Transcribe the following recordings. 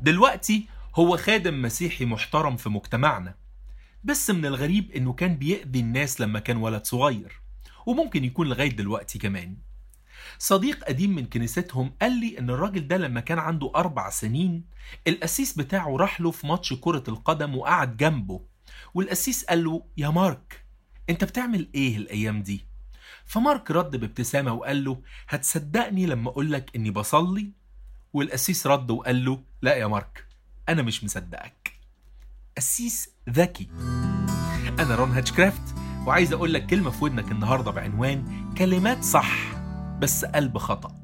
دلوقتي هو خادم مسيحي محترم في مجتمعنا بس من الغريب انه كان بيأذي الناس لما كان ولد صغير وممكن يكون لغاية دلوقتي كمان صديق قديم من كنيستهم قال لي ان الراجل ده لما كان عنده اربع سنين القسيس بتاعه راح له في ماتش كرة القدم وقعد جنبه والقسيس قال له يا مارك انت بتعمل ايه الايام دي فمارك رد بابتسامة وقال له هتصدقني لما اقولك اني بصلي والقسيس رد وقال له لا يا مارك انا مش مصدقك قسيس ذكي انا رون هاتشكرافت وعايز اقول لك كلمه في ودنك النهارده بعنوان كلمات صح بس قلب خطا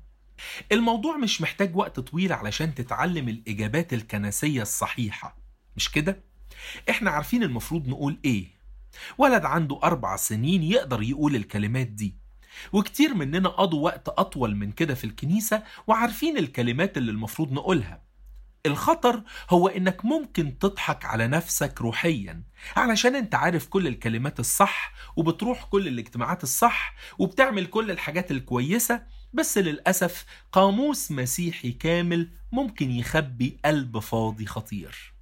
الموضوع مش محتاج وقت طويل علشان تتعلم الاجابات الكنسيه الصحيحه مش كده احنا عارفين المفروض نقول ايه ولد عنده اربع سنين يقدر يقول الكلمات دي وكتير مننا قضوا وقت اطول من كده في الكنيسه وعارفين الكلمات اللي المفروض نقولها الخطر هو انك ممكن تضحك على نفسك روحيا علشان انت عارف كل الكلمات الصح وبتروح كل الاجتماعات الصح وبتعمل كل الحاجات الكويسة بس للأسف قاموس مسيحي كامل ممكن يخبي قلب فاضي خطير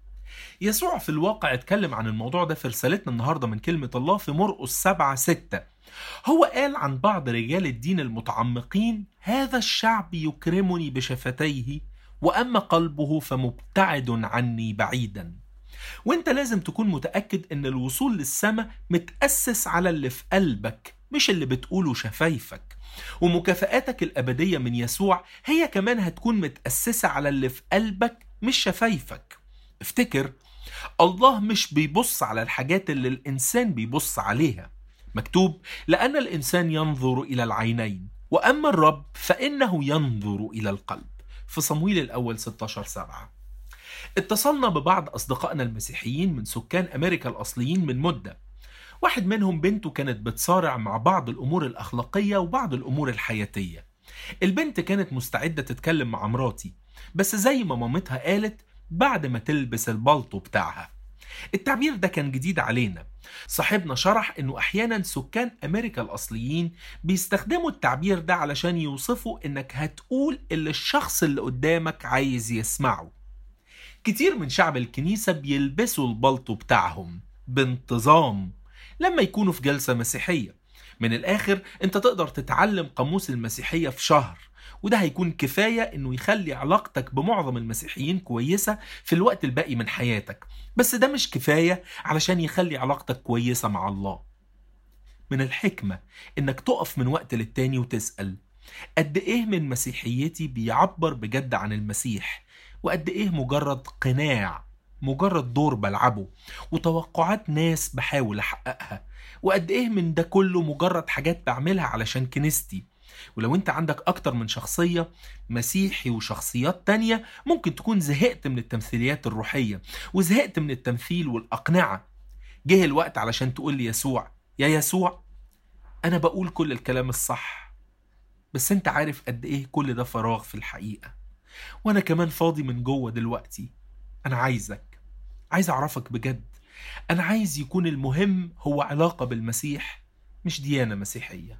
يسوع في الواقع اتكلم عن الموضوع ده في رسالتنا النهاردة من كلمة الله في مرقس 7 6 هو قال عن بعض رجال الدين المتعمقين هذا الشعب يكرمني بشفتيه واما قلبه فمبتعد عني بعيدا وانت لازم تكون متاكد ان الوصول للسماء متاسس على اللي في قلبك مش اللي بتقوله شفايفك ومكافآتك الأبدية من يسوع هي كمان هتكون متأسسة على اللي في قلبك مش شفايفك افتكر الله مش بيبص على الحاجات اللي الإنسان بيبص عليها مكتوب لأن الإنسان ينظر إلى العينين وأما الرب فإنه ينظر إلى القلب في صمويل الأول 16 سبعة اتصلنا ببعض أصدقائنا المسيحيين من سكان أمريكا الأصليين من مدة واحد منهم بنته كانت بتصارع مع بعض الأمور الأخلاقية وبعض الأمور الحياتية البنت كانت مستعدة تتكلم مع مراتي بس زي ما مامتها قالت بعد ما تلبس البلطو بتاعها التعبير ده كان جديد علينا صاحبنا شرح انه احيانا سكان امريكا الاصليين بيستخدموا التعبير ده علشان يوصفوا انك هتقول اللي الشخص اللي قدامك عايز يسمعه كتير من شعب الكنيسة بيلبسوا البلطو بتاعهم بانتظام لما يكونوا في جلسة مسيحية من الآخر أنت تقدر تتعلم قاموس المسيحية في شهر وده هيكون كفاية إنه يخلي علاقتك بمعظم المسيحيين كويسة في الوقت الباقي من حياتك بس ده مش كفاية علشان يخلي علاقتك كويسة مع الله من الحكمة إنك تقف من وقت للتاني وتسأل قد إيه من مسيحيتي بيعبر بجد عن المسيح وقد إيه مجرد قناع مجرد دور بلعبه وتوقعات ناس بحاول أحققها وقد إيه من ده كله مجرد حاجات بعملها علشان كنيستي ولو انت عندك اكتر من شخصية مسيحي وشخصيات تانية ممكن تكون زهقت من التمثيليات الروحية وزهقت من التمثيل والأقنعة جه الوقت علشان تقول لي يسوع يا يسوع أنا بقول كل الكلام الصح بس انت عارف قد ايه كل ده فراغ في الحقيقة وانا كمان فاضي من جوه دلوقتي انا عايزك عايز اعرفك بجد انا عايز يكون المهم هو علاقة بالمسيح مش ديانة مسيحية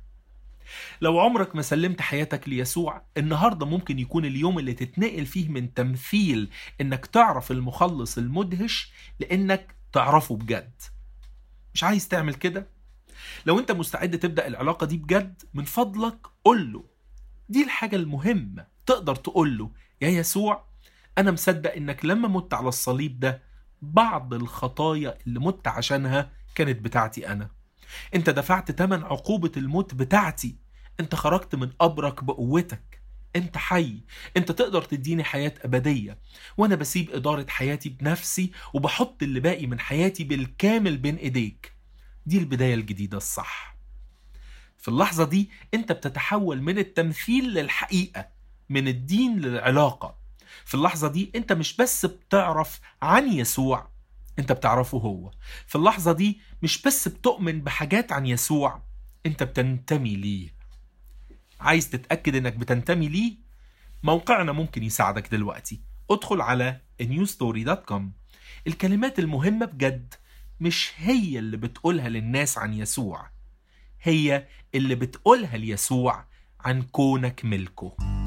لو عمرك ما سلمت حياتك ليسوع النهاردة ممكن يكون اليوم اللي تتنقل فيه من تمثيل انك تعرف المخلص المدهش لانك تعرفه بجد مش عايز تعمل كده لو انت مستعد تبدأ العلاقة دي بجد من فضلك قول له دي الحاجة المهمة تقدر تقول له يا يسوع أنا مصدق إنك لما مت على الصليب ده بعض الخطايا اللي مت عشانها كانت بتاعتي أنا أنت دفعت تمن عقوبة الموت بتاعتي أنت خرجت من قبرك بقوتك أنت حي أنت تقدر تديني حياة أبدية وأنا بسيب إدارة حياتي بنفسي وبحط اللي باقي من حياتي بالكامل بين إيديك دي البداية الجديدة الصح في اللحظة دي أنت بتتحول من التمثيل للحقيقة من الدين للعلاقة في اللحظة دي أنت مش بس بتعرف عن يسوع أنت بتعرفه هو في اللحظة دي مش بس بتؤمن بحاجات عن يسوع أنت بتنتمي ليه عايز تتأكد أنك بتنتمي ليه موقعنا ممكن يساعدك دلوقتي ادخل على newstory.com الكلمات المهمة بجد مش هي اللي بتقولها للناس عن يسوع هي اللي بتقولها ليسوع عن كونك ملكه